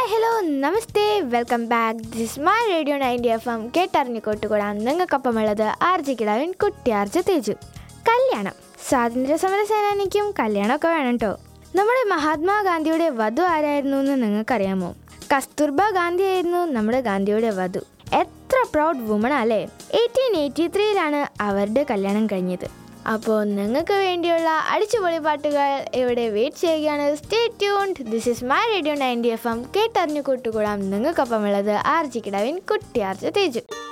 hello നമസ്തേ welcome back this my radio ninety F M കേട്ടറിഞ്ഞു കൊട്ടുകൂടാൻ നിങ്ങൾക്കൊപ്പമുള്ളത് ആർജി കിടാവിൻ കുട്ടിയാർജ തേജു കല്യാണം സ്വാതന്ത്ര്യ സമര സേനാനിക്കും കല്യാണമൊക്കെ വേണം കേട്ടോ നമ്മുടെ മഹാത്മാഗാന്ധിയുടെ വധു ആരായിരുന്നു എന്ന് നിങ്ങൾക്കറിയാമോ കസ്തൂർബ ഗാന്ധി ആയിരുന്നു നമ്മുടെ ഗാന്ധിയുടെ വധു എത്ര പ്രൗഡ് വുമൺ അല്ലേ എയ്റ്റീൻ എയ്റ്റി ത്രീയിലാണ് അവരുടെ കല്യാണം കഴിഞ്ഞത് അപ്പോൾ നിങ്ങൾക്ക് വേണ്ടിയുള്ള അടിച്ചുപൊളി പാട്ടുകൾ ഇവിടെ വെയിറ്റ് ചെയ്യുകയാണ് stay tuned this is my radio ninety F M കേട്ടറിഞ്ഞു കൂട്ടുകൂടാം നിങ്ങൾക്കൊപ്പമുള്ളത് ആർജി കിടാവിൻ കുട്ടി ആർജ തേജു